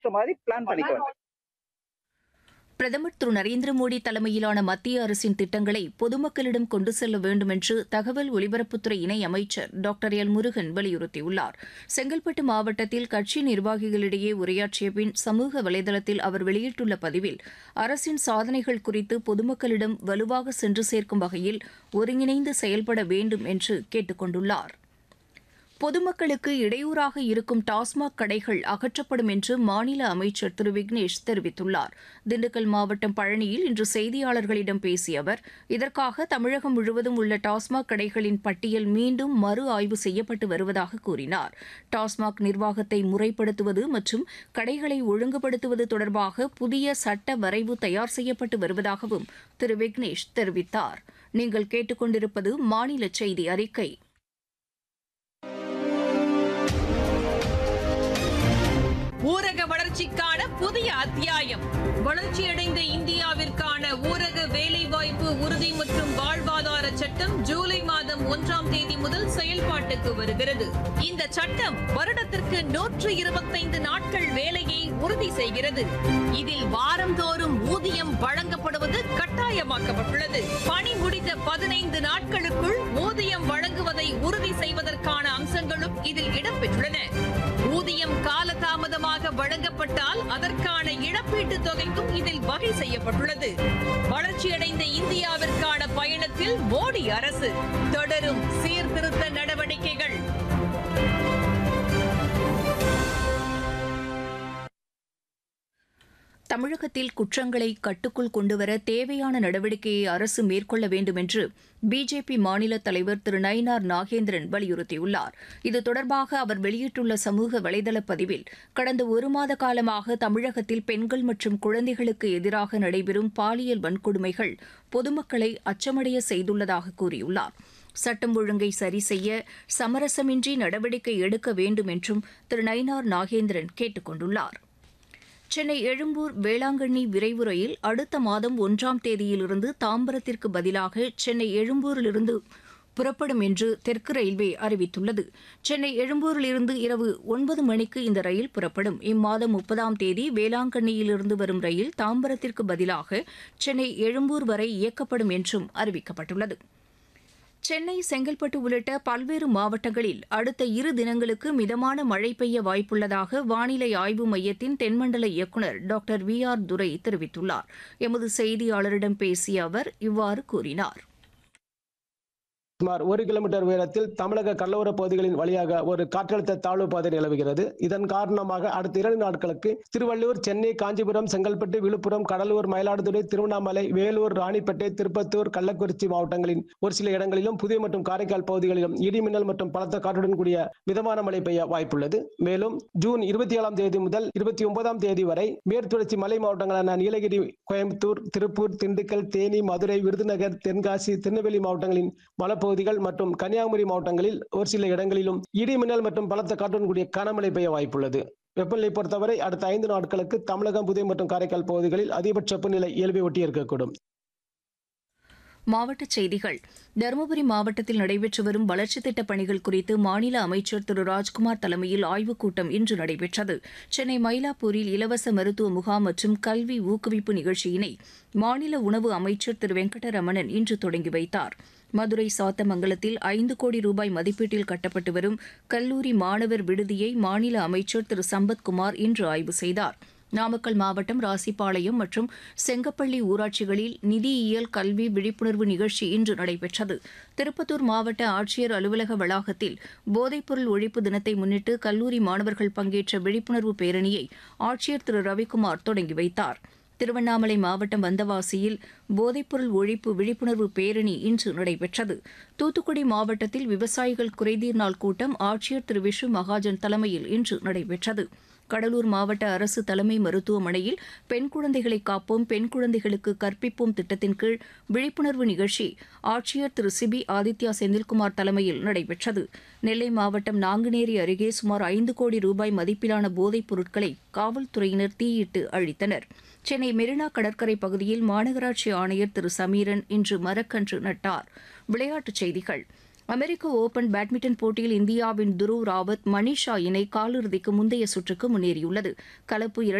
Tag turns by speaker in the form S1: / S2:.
S1: ஏற்ற மாதிரி பிளான் பண்ணிக்க வேண்டும்
S2: பிரதமர் திரு நரேந்திர மோடி தலைமையிலான மத்திய அரசின் திட்டங்களை பொதுமக்களிடம் கொண்டு செல்ல வேண்டும் என்று தகவல் ஒலிபரப்புத்துறை இணை அமைச்சர் டாக்டர் எல் முருகன் வலியுறுத்தியுள்ளார் செங்கல்பட்டு மாவட்டத்தில் கட்சி நிர்வாகிகளிடையே உரையாற்றிய பின் சமூக வலைதளத்தில் அவர் வெளியிட்டுள்ள பதிவில் அரசின் சாதனைகள் குறித்து பொதுமக்களிடம் வலுவாக சென்று சேர்க்கும் வகையில் ஒருங்கிணைந்து செயல்பட வேண்டும் என்று கேட்டுக் கொண்டுள்ளார் பொதுமக்களுக்கு இடையூறாக இருக்கும் டாஸ்மாக் கடைகள் அகற்றப்படும் என்று மாநில அமைச்சர் திரு விக்னேஷ் தெரிவித்துள்ளார் திண்டுக்கல் மாவட்டம் பழனியில் இன்று செய்தியாளர்களிடம் பேசிய அவர் இதற்காக தமிழகம் முழுவதும் உள்ள டாஸ்மாக் கடைகளின் பட்டியல் மீண்டும் மறு ஆய்வு செய்யப்பட்டு வருவதாக கூறினார் டாஸ்மாக் நிர்வாகத்தை முறைப்படுத்துவது மற்றும் கடைகளை ஒழுங்குபடுத்துவது தொடர்பாக புதிய சட்ட வரைவு தயார் செய்யப்பட்டு வருவதாகவும் திரு விக்னேஷ் தெரிவித்தார் நீங்கள் கேட்டுக்கொண்டிருப்பது மாநில செய்தி அறிக்கை
S3: ஊரக வளர்ச்சிக்கான புதிய அத்தியாயம் வளர்ச்சியடைந்த இந்தியாவிற்கான ஊரக வேலைவாய்ப்பு உறுதி மற்றும் வாழ்வாதார சட்டம் ஜூலை மாதம் ஒன்றாம் தேதி முதல் செயல்பாட்டுக்கு வருகிறது இந்த சட்டம் வருடத்திற்கு நூற்று இருபத்தைந்து நாட்கள் வேலையை உறுதி செய்கிறது இதில் வாரந்தோறும் ஊதியம் வழங்கப்படுவது கட்டாயமாக்கப்பட்டுள்ளது பணி முடிந்த பதினைந்து நாட்களுக்குள் ஊதியம் வழங்குவதை உறுதி செய்வதற்கான அம்சங்களும் இதில் இடம்பெற்றுள்ளன ஊதியம் காலதாமதமாக வழங்கப்பட்டால் அதற்கான இழப்பீட்டுத் தொகைக்கும் இதில் வகை செய்யப்பட்டுள்ளது வளர்ச்சியடைந்த இந்தியாவிற்கான பயணத்தில் மோடி அரசு தொடரும் சீர்திருத்த நடவடிக்கைகள்
S2: தமிழகத்தில் குற்றங்களை கட்டுக்குள் கொண்டுவர தேவையான நடவடிக்கையை அரசு மேற்கொள்ள வேண்டும் என்று பிஜேபி மாநில தலைவர் திரு நயினார் நாகேந்திரன் வலியுறுத்தியுள்ளார் இது தொடர்பாக அவர் வெளியிட்டுள்ள சமூக வலைதள பதிவில் கடந்த ஒரு மாத காலமாக தமிழகத்தில் பெண்கள் மற்றும் குழந்தைகளுக்கு எதிராக நடைபெறும் பாலியல் வன்கொடுமைகள் பொதுமக்களை அச்சமடைய செய்துள்ளதாக கூறியுள்ளார் சட்டம் ஒழுங்கை சரி செய்ய சமரசமின்றி நடவடிக்கை எடுக்க வேண்டும் என்றும் திரு நயினார் நாகேந்திரன் கேட்டுக் கொண்டுள்ளார் சென்னை எழும்பூர் வேளாங்கண்ணி விரைவு ரயில் அடுத்த மாதம் ஒன்றாம் தேதியிலிருந்து தாம்பரத்திற்கு பதிலாக சென்னை எழும்பூரிலிருந்து புறப்படும் என்று தெற்கு ரயில்வே அறிவித்துள்ளது சென்னை எழும்பூரிலிருந்து இரவு ஒன்பது மணிக்கு இந்த ரயில் புறப்படும் இம்மாதம் முப்பதாம் தேதி வேளாங்கண்ணியிலிருந்து வரும் ரயில் தாம்பரத்திற்கு பதிலாக சென்னை எழும்பூர் வரை இயக்கப்படும் என்றும் அறிவிக்கப்பட்டுள்ளது சென்னை செங்கல்பட்டு உள்ளிட்ட பல்வேறு மாவட்டங்களில் அடுத்த இரு தினங்களுக்கு மிதமான மழை பெய்ய வாய்ப்புள்ளதாக வானிலை ஆய்வு மையத்தின் தென்மண்டல இயக்குநர் டாக்டர் வி ஆர் துரை தெரிவித்துள்ளார் எமது செய்தியாளரிடம் பேசிய அவர் இவ்வாறு கூறினார்
S4: சுமார் ஒரு கிலோமீட்டர் உயரத்தில் தமிழக கடலோர பகுதிகளின் வழியாக ஒரு காற்றழுத்த தாழ்வு பாதை நிலவுகிறது இதன் காரணமாக அடுத்த இரண்டு நாட்களுக்கு திருவள்ளூர் சென்னை காஞ்சிபுரம் செங்கல்பட்டு விழுப்புரம் கடலூர் மயிலாடுதுறை திருவண்ணாமலை வேலூர் ராணிப்பேட்டை திருப்பத்தூர் கள்ளக்குறிச்சி மாவட்டங்களின் ஒரு சில இடங்களிலும் புதிய மற்றும் காரைக்கால் பகுதிகளிலும் இடிமின்னல் மற்றும் பலத்த காற்றுடன் கூடிய மிதமான மழை பெய்ய வாய்ப்புள்ளது மேலும் ஜூன் இருபத்தி ஏழாம் தேதி முதல் இருபத்தி ஒன்பதாம் தேதி வரை மேற்குத்தொடர்ச்சி மலை மாவட்டங்களான நீலகிரி கோயம்புத்தூர் திருப்பூர் திண்டுக்கல் தேனி மதுரை விருதுநகர் தென்காசி திருநெல்வேலி மாவட்டங்களின் மலப்பகுதிகள் மற்றும் கன்னியாகுமரி மாவட்டங்களில் ஒரு சில இடங்களிலும் இடி மின்னல் மற்றும் பலத்த காற்றுடன் கூடிய கனமழை பெய்ய வாய்ப்புள்ளது வெப்பநிலை பொறுத்தவரை அடுத்த ஐந்து நாட்களுக்கு தமிழகம் புதுவை மற்றும் காரைக்கால் பகுதிகளில் அதிகபட்ச வெப்பநிலை இயல்பை ஒட்டி இருக்கக்கூடும்
S2: மாவட்டச் செய்திகள் தருமபுரி மாவட்டத்தில் நடைபெற்று வரும் வளர்ச்சித் திட்டப் பணிகள் குறித்து மாநில அமைச்சர் திரு ராஜ்குமார் தலைமையில் ஆய்வுக் கூட்டம் இன்று நடைபெற்றது சென்னை மயிலாப்பூரில் இலவச மருத்துவ முகாம் மற்றும் கல்வி ஊக்குவிப்பு நிகழ்ச்சியினை மாநில உணவு அமைச்சர் திரு வெங்கடரமணன் இன்று தொடங்கி வைத்தார் மதுரை சாத்தமங்கலத்தில் ஐந்து கோடி ரூபாய் மதிப்பீட்டில் கட்டப்பட்டு வரும் கல்லூரி மாணவர் விடுதியை மாநில அமைச்சர் திரு சம்பத்குமார் இன்று ஆய்வு செய்தார் நாமக்கல் மாவட்டம் ராசிபாளையம் மற்றும் செங்கப்பள்ளி ஊராட்சிகளில் நிதியியல் கல்வி விழிப்புணர்வு நிகழ்ச்சி இன்று நடைபெற்றது திருப்பத்தூர் மாவட்ட ஆட்சியர் அலுவலக வளாகத்தில் போதைப்பொருள் ஒழிப்பு தினத்தை முன்னிட்டு கல்லூரி மாணவர்கள் பங்கேற்ற விழிப்புணர்வு பேரணியை ஆட்சியர் திரு ரவிக்குமார் தொடங்கி வைத்தார் திருவண்ணாமலை மாவட்டம் வந்தவாசியில் போதைப்பொருள் ஒழிப்பு விழிப்புணர்வு பேரணி இன்று நடைபெற்றது தூத்துக்குடி மாவட்டத்தில் விவசாயிகள் குறைதீர் நாள் கூட்டம் ஆட்சியர் திரு விஷு மகாஜன் தலைமையில் இன்று நடைபெற்றது கடலூர் மாவட்ட அரசு தலைமை மருத்துவமனையில் பெண் குழந்தைகளை காப்போம் பெண் குழந்தைகளுக்கு கற்பிப்போம் திட்டத்தின் கீழ் விழிப்புணர்வு நிகழ்ச்சி ஆட்சியர் திரு சிபி ஆதித்யா செந்தில்குமார் தலைமையில் நடைபெற்றது நெல்லை மாவட்டம் நாங்குநேரி அருகே சுமார் ஐந்து கோடி ரூபாய் மதிப்பிலான போதைப் பொருட்களை காவல்துறையினர் தீயிட்டு அழித்தனர் சென்னை மெரினா கடற்கரை பகுதியில் மாநகராட்சி ஆணையர் திரு சமீரன் இன்று மரக்கன்று நட்டார் விளையாட்டுச் செய்திகள் அமெரிக்க ஓபன் பேட்மிண்டன் போட்டியில் இந்தியாவின் துருவ் ராவத் மணிஷா இணை காலிறுதிக்கு முந்தைய சுற்றுக்கு முன்னேறியுள்ளது கலப்பு